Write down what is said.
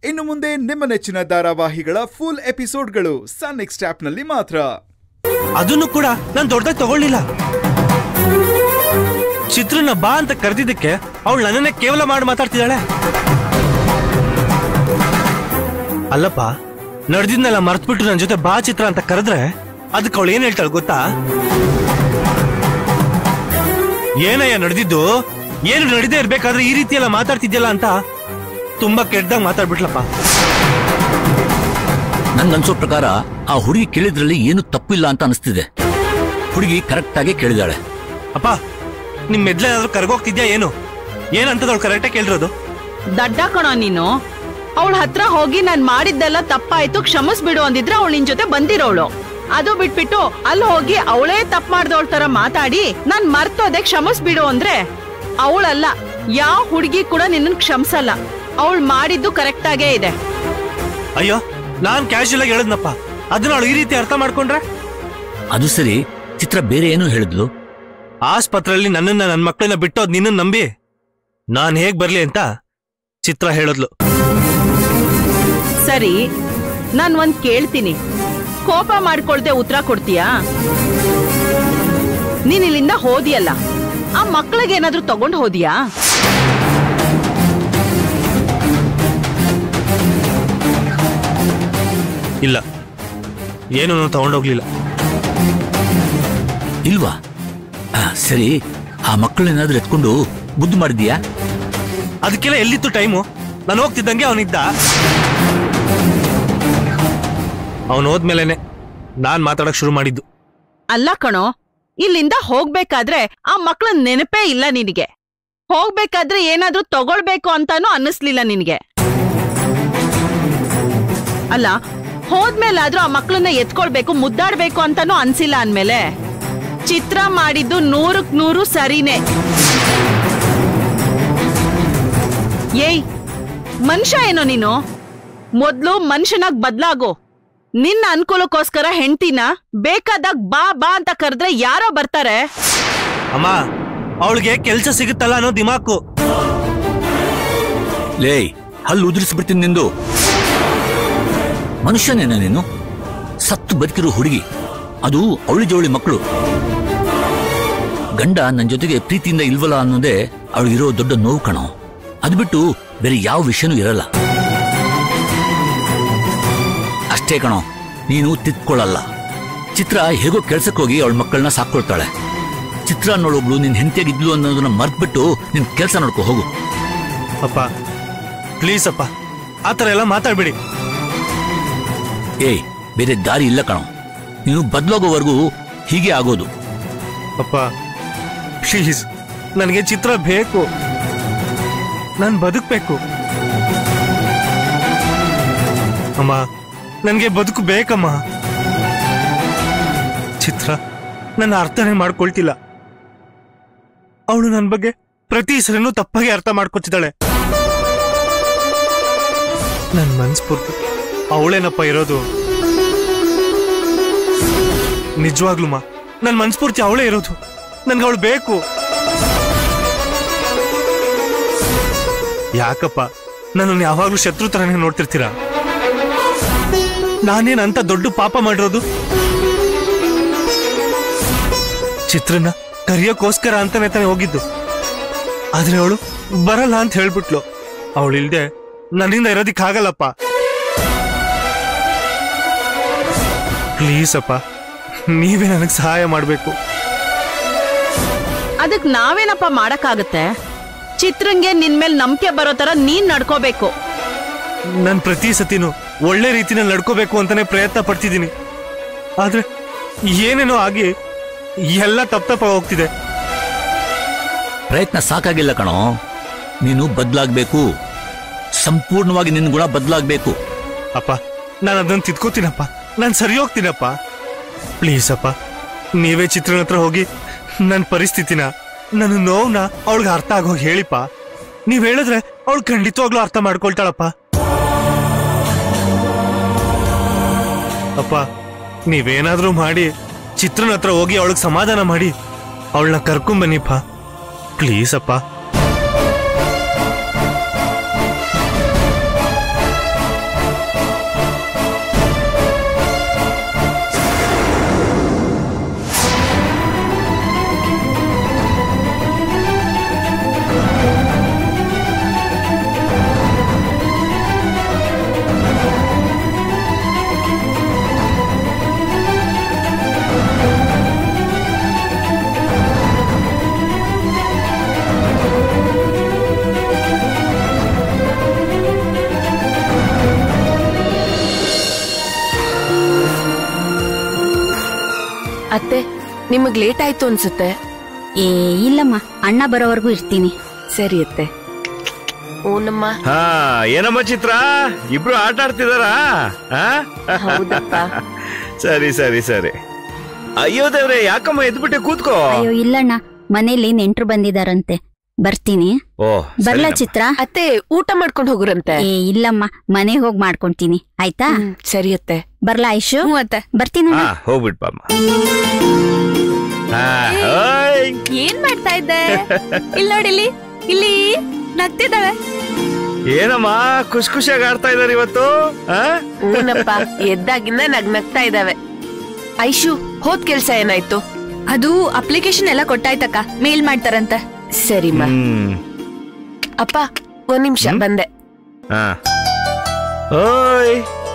ಇನ್ನು ಮುಂದೆ ನಿಮ್ಮ ನೆಚ್ಚಿನ ಧಾರಾವಾಹಿಗಳ ಫುಲ್ ಎಪಿಸೋಡ್ಗಳು ಸನ್ ನೆಕ್ಸ್ಟ್ ಆಪ್ನಲ್ಲಿ ಮಾತ್ರ ಅದನ್ನು ಕೂಡ ನಾನು ದೊಡ್ಡದಾಗಿ ತಗೊಳ್ಳಿಲ್ಲ ಚಿತ್ರನ ಬಾ ಅಂತ ಕರೆದಿದ್ದಕ್ಕೆ ಅವಳು ನನ್ನನ್ನೇ ಕೇವಲ ಮಾಡಿ ಮಾತಾಡ್ತಿದ್ದಾಳೆ ಅಲ್ಲಪ್ಪ ನಡೆದಿದ್ನೆಲ್ಲ ಮರ್ತ್ಬಿಟ್ಟು ನನ್ನ ಜೊತೆ ಬಾ ಚಿತ್ರ ಅಂತ ಕರೆದ್ರೆ ಅದಕ್ಕೆ ಅವಳು ಏನ್ ಹೇಳ್ತಾಳೆ ಗೊತ್ತಾ ಏನಯ್ಯ ನಡೆದಿದ್ದು ಏನು ನಡೀದೇ ಇರ್ಬೇಕಾದ್ರೆ ಈ ರೀತಿ ಎಲ್ಲ ಮಾತಾಡ್ತಿದ್ಯಲ್ಲ ಅಂತ ತುಂಬಾ ಕೆಟ್ಟದಾಗ ಮಾತಾಡ್ಬಿಟ್ಲಪ್ಪ ನನ್ಗನ್ಸೋ ಪ್ರಕಾರ ಆ ಹುಡುಗಿ ಕೇಳಿದ್ರಲ್ಲಿ ಏನು ತಪ್ಪಿಲ್ಲ ಅಂತ ಅನಿಸ್ತಿದೆ ಹುಡುಗಿ ಕರೆಕ್ಟ್ ಆಗಿ ಕೇಳಿದಾಳೆ ಅಪ್ಪ ನಿಮ್ ಮೆದ್ಲೇನಾದ್ರೂ ಕರ್ಗೋಗ್ತಿದ್ಯಾ ಏನು ಏನಂತದವ್ಳು ಕರೆಕ್ಟಾಗಿ ಕೇಳಿರೋದು ದಡ್ಡ ಕಣೋ ನೀನು ಅವಳ ಹತ್ರ ಹೋಗಿ ನಾನ್ ಮಾಡಿದ್ದೆಲ್ಲ ತಪ್ಪಾಯ್ತು ಕ್ಷಮಿಸ್ಬಿಡು ಅಂದಿದ್ರೆ ಅವಳು ನಿನ್ ಜೊತೆ ಬಂದಿರೋಳು ಅದು ಬಿಟ್ಬಿಟ್ಟು ಅಲ್ಲಿ ಹೋಗಿ ಅವಳೇ ತಪ್ಪು ಮಾಡ್ದವಳ ತರ ಮಾತಾಡಿ ನಾನ್ ಮರ್ತೋದೆ ಕ್ಷಮಿಸ್ಬಿಡು ಅಂದ್ರೆ ಅವಳಲ್ಲ ಯಾವ ಹುಡುಗಿ ಕೂಡ ನಿನ್ನ ಕ್ಷಮಿಸಲ್ಲ ಅವಳು ಮಾಡಿದ್ದು ಕರೆಕ್ಟ್ ಆಗೇ ಇದೆ ಅಯ್ಯೋ ನಾನ್ ಕ್ಯಾಶುಯಲ್ ಆಗಿ ಹೇಳದ್ನಪ್ಪ ಅದನ್ನ ಅವಳು ಈ ರೀತಿ ಅರ್ಥ ಮಾಡ್ಕೊಂಡ್ರೆ ಅದು ಸರಿ ಚಿತ್ರ ಬೇರೆ ಏನೋ ಹೇಳಿದ್ಲು ಆಸ್ಪತ್ರೆಯಲ್ಲಿ ನನ್ನನ್ನ ನನ್ನ ಮಕ್ಕಳನ್ನ ಬಿಟ್ಟೋದ್ ನಿನ್ನ ನಂಬಿ ನಾನ್ ಹೇಗ್ ಬರ್ಲಿ ಅಂತ ಚಿತ್ರ ಹೇಳದ್ಲು ಸರಿ ನಾನ್ ಒಂದ್ ಕೇಳ್ತೀನಿ ಕೋಪ ಮಾಡ್ಕೊಳ್ದೆ ಉತ್ತರ ಕೊಡ್ತೀಯಾ ನೀನ್ ಇಲ್ಲಿಂದ ಹೋದಿಯಲ್ಲ ಆ ಮಕ್ಕಳಿಗೆ ಏನಾದ್ರೂ ತಗೊಂಡ್ ಹೋದಿಯಾ ಇಲ್ಲ ಏನು ತಗೊಂಡೋಗ್ಲಿಲ್ಲ ಇಲ್ವಾ ಆ, ಸರಿ ಆ ಮಕ್ಕಳನ್ನೇನಾದ್ರೂ ಎತ್ಕೊಂಡು ಬುದ್ಧಿ ಮಾಡಿದ್ಯಾ ಅದಕ್ಕೆಲ್ಲ ಎಲ್ಲಿತ್ತು ಟೈಮು ನಾನು ಹೋಗ್ತಿದ್ದಂಗೆ ಅವನಿದ್ದ ಅವನು ಹೋದ್ಮೇಲೆನೆ ನಾನ್ ಮಾತಾಡಕ್ ಶುರು ಮಾಡಿದ್ದು ಅಲ್ಲ ಕಣೋ ಇಲ್ಲಿಂದ ಹೋಗ್ಬೇಕಾದ್ರೆ ಆ ಮಕ್ಳ ನೆನಪೇ ಇಲ್ಲ ನಿನಗೆ ಹೋಗ್ಬೇಕಾದ್ರೆ ಏನಾದ್ರೂ ತಗೊಳ್ಬೇಕು ಅಂತಾನೂ ಅನ್ನಿಸ್ಲಿಲ್ಲ ನಿನಗೆ ಅಲ್ಲ ಹೋದ್ಮೇಲಾದ್ರೂ ಆ ಮಕ್ಳನ್ನ ಎತ್ಕೊಳ್ಬೇಕು ಮುದ್ದಾಡ್ಬೇಕು ಅಂತಾನೂ ಅನ್ಸಿಲ್ಲ ಅಂದ್ಮೇಲೆ ಚಿತ್ರ ಮಾಡಿದ್ದು ನೂರಕ್ ನೂರು ಸರಿನೇ ಏಯ್ ಮನುಷ್ಯ ಏನೋ ನೀನು ಮೊದ್ಲು ಮನುಷ್ಯನಾಗ್ ಬದ್ಲಾಗು ನಿನ್ನ ಅನುಕೂಲಕ್ಕೋಸ್ಕರ ಹೆಂಡ್ತಿನ ಬೇಕಾದಾಗ ಬಾ ಬಾ ಅಂತ ಕರೆದ್ರೆ ಯಾರೋ ಬರ್ತಾರೆ ಅಮ್ಮ ಅವಳಿಗೆ ಕೆಲ್ಸ ಸಿಗುತ್ತಲ್ಲ ಅನ್ನೋ ದಿಮಾಕು ಲೇಯ್ ಹಲ್ಲು ಉದುರಿಸ್ಬಿಡ್ತೀನಿ ನಿಂದು ಮನುಷ್ಯನೇನ ನೀನು ಸತ್ತು ಬದುಕಿರೋ ಹುಡುಗಿ ಅದು ಅವಳಿ ಜವಳಿ ಮಕ್ಕಳು ಗಂಡ ನನ್ನ ಜೊತೆಗೆ ಪ್ರೀತಿಯಿಂದ ಇಲ್ವಲ್ಲ ಅನ್ನೋದೇ ಅವಳಿಗಿರೋ ದೊಡ್ಡ ನೋವು ಕಣೋ ಅದು ಬಿಟ್ಟು ಬೇರೆ ಯಾವ ವಿಷಯನೂ ಇರಲ್ಲ ಅಷ್ಟೇ ಕಣೋ ನೀನು ತಿತ್ಕೊಳ್ಳಲ್ಲ ಚಿತ್ರ ಹೇಗೋ ಕೆಲ್ಸಕ್ಕೆ ಹೋಗಿ ಅವಳ ಮಕ್ಕಳನ್ನ ಸಾಕ್ಕೊಳ್ತಾಳೆ ಚಿತ್ರ ಅನ್ನೋಳೊಬ್ಳು ನಿನ್ ಹೆಂಡತಿಯಾಗಿದ್ಲು ಅನ್ನೋದನ್ನ ಮರ್ತ್ಬಿಟ್ಟು ನಿನ್ ಕೆಲಸ ನೋಡ್ಕೊ ಹೋಗು ಅಪ್ಪ ಪ್ಲೀಸ್ ಅಪ್ಪ ಆ ಥರ ಎಲ್ಲ ಮಾತಾಡ್ಬೇಡಿ ಏಯ್ ಬೇರೆ ದಾರಿ ಇಲ್ಲ ಕಣೋ ನೀನು ಬದಲಾಗೋವರೆಗೂ ಹೀಗೆ ಆಗೋದು ಅಪ್ಪ ಪ್ಲೀಸ್ ನನಗೆ ಚಿತ್ರ ಬೇಕು ನಾನು ಬದುಕಬೇಕು ಅಮ್ಮ ನನಗೆ ಬದುಕು ಬೇಕಮ್ಮ ಚಿತ್ರ ನನ್ನ ಅರ್ಥನೇ ಮಾಡ್ಕೊಳ್ತಿಲ್ಲ ಅವಳು ನನ್ನ ಬಗ್ಗೆ ಪ್ರತಿ ಸರಿನೂ ತಪ್ಪಾಗಿ ಅರ್ಥ ಮಾಡ್ಕೊತಿದ್ದಾಳೆ ನನ್ನ ಮನ್ಸ್ಫೂರ್ತಿ ಅವಳೇನಪ್ಪ ಇರೋದು ನಿಜವಾಗ್ಲೂ ಮಾ ನನ್ನ ಮನ್ಸ್ಫೂರ್ತಿ ಅವಳೇ ಇರೋದು ನನ್ಗೆ ಅವಳು ಬೇಕು ಯಾಕಪ್ಪ ನನ್ನನ್ನು ಯಾವಾಗ್ಲೂ ಶತ್ರು ತರನೇ ನೋಡ್ತಿರ್ತೀರಾ ನಾನೇನ್ ಅಂತ ದೊಡ್ಡ ಪಾಪ ಮಾಡಿರೋದು ಚಿತ್ರನ ಕರಿಯೋಕ್ಕೋಸ್ಕರ ಅಂತಾನೆ ತಾನೇ ಹೋಗಿದ್ದು ಆದ್ರೆ ಅವಳು ಬರಲ್ಲ ಅಂತ ಹೇಳ್ಬಿಟ್ಲು ಅವಳಿಲ್ದೆ ನನ್ನಿಂದ ಇರೋದಿಕ್ಕಾಗಲ್ಲಪ್ಪ ಪ್ಲೀಸ್ ಅಪ್ಪ ನೀವೇ ನನಗೆ ಸಹಾಯ ಮಾಡಬೇಕು ಅದಕ್ ನಾವೇನಪ್ಪ ಮಾಡಕ್ಕಾಗತ್ತೆ ಚಿತ್ರಂಗೆ ನಿನ್ ಮೇಲೆ ನಂಬಿಕೆ ಬರೋ ತರ ನೀನ್ ನಡ್ಕೋಬೇಕು ನಾನು ಪ್ರತಿ ಸತಿನೂ ಒಳ್ಳೆ ರೀತಿನಲ್ಲಿ ನಡ್ಕೋಬೇಕು ಅಂತಾನೆ ಪ್ರಯತ್ನ ಪಡ್ತಿದ್ದೀನಿ ಆದ್ರೆ ಏನೇನೋ ಆಗಿ ಎಲ್ಲ ತಪ್ಪ ತಪ್ಪ ಹೋಗ್ತಿದೆ ಪ್ರಯತ್ನ ಸಾಕಾಗಿಲ್ಲ ಕಣೋ ನೀನು ಬದಲಾಗಬೇಕು ಸಂಪೂರ್ಣವಾಗಿ ನಿನ್ನ ಗುಣ ಬದಲಾಗಬೇಕು ಅಪ್ಪ ನಾನು ಅದನ್ನ ತಿದ್ಕೋತೀನಪ್ಪ ನಾನು ಸರಿ ಹೋಗ್ತೀನಪ್ಪ ಪ್ಲೀಸ್ ಅಪ್ಪ ನೀವೇ ಚಿತ್ರನ ಹತ್ರ ಹೋಗಿ ನನ್ನ ಪರಿಸ್ಥಿತಿನ ನನ್ನ ನೋವ್ನ ಅವಳಿಗೆ ಅರ್ಥ ಆಗೋಗಿ ಹೇಳಿಪ್ಪ ನೀವ್ ಹೇಳಿದ್ರೆ ಅವಳು ಖಂಡಿತವಾಗ್ಲೂ ಅರ್ಥ ಮಾಡ್ಕೊಳ್ತಾಳಪ್ಪ ಅಪ್ಪ ನೀವೇನಾದ್ರೂ ಮಾಡಿ ಚಿತ್ರನ ಹತ್ರ ಹೋಗಿ ಅವಳಿಗೆ ಸಮಾಧಾನ ಮಾಡಿ ಅವಳನ್ನ ಕರ್ಕೊಂಬನ್ನಿಪ್ಪ ಪ್ಲೀಸ್ ಅಪ್ಪ ಅತ್ತೆ ನಿಮಗ್ ಲೇಟ್ ಆಯ್ತು ಅನ್ಸುತ್ತೆ ಏ ಇಲ್ಲಮ್ಮ ಅಣ್ಣ ಬರೋವರೆಗೂ ಇರ್ತೀನಿ ಸರಿ ಅತ್ತೆ ಓನಮ್ಮ ಹಾ ಏನಮ್ಮ ಚಿತ್ರ ಇಬ್ರು ಆಟ ಆಡ್ತಿದಾರಾ ಆ? ಹೌದಪ್ಪ ಸರಿ ಸರಿ ಸರಿ ಅಯ್ಯೋ ದೇವ್ರೆ ಯಾಕಮ್ಮ ಎದ್ಬಿಟ್ಟೆ ಕೂತ್ಕೋ ಅಯ್ಯೋ ಇಲ್ಲಣ್ಣ ಮನೇಲಿ ನೆಂಟ್ರು ಬಂದಿದಾರಂತೆ ಬರ್ತೀನಿ ಓ ಬರ್ಲಾ ಸರಿನಮ್ಮ. ಚಿತ್ರ ಅತ್ತೆ ಊಟ ಮಾಡ್ಕೊಂಡು ಹೋಗ್ರಂತೆ ಏ ಇಲ್ಲಮ್ಮ ಮನೆಗ್ ಹೋಗ್ ಮಾಡ್ಕೊಂತೀನಿ ಆಯ್ತಾ ಹ್ಮ್, ಸರಿ ಅತ್ತೆ ಬರ್ಲಾ ಐಶು ಬರ್ತೀನಿ ಹಾ ಹೋಗ್ಬಿಟ್ ಬಾಮ್ಮ ಹಾ, ಓಯ್. ಏನ್ ಮಾಡ್ತಾ ಇದ್ದೆ ಇಲ್ಲಿ ನೋಡಿ ಇಲ್ಲಿ ಇಲ್ಲಿ ನಗ್ತಿದ್ದಾಳೆ ಏನಮ್ಮ ಖುಷಿ ಖುಷಿಯಾಗಿ ಆಡ್ತಾ ಇದಾರೆ ಇವತ್ತು ಆ? ಹೂನಪ್ಪ ಎದ್ದಾಗಿಂದ ನಗ್ ನಗ್ತಾ ಇದಾವೆ ಐಶು ಹೋದ್ ಕೆಲ್ಸ ಏನಾಯ್ತು ಅದು ಅಪ್ಲಿಕೇಶನ್ ಎಲ್ಲ ಕೊಟ್ಟಾಯ್ತಕ್ಕ ಮೇಲ್ ಮಾಡ್ತಾರಂತೆ ಸರಿಮ್ಮ ಹ್ಮ್ ಅಪ್ಪ ಒಂದ್ ನಿಮಿಷ ಬಂದೆ ಹಾ ಓಯ್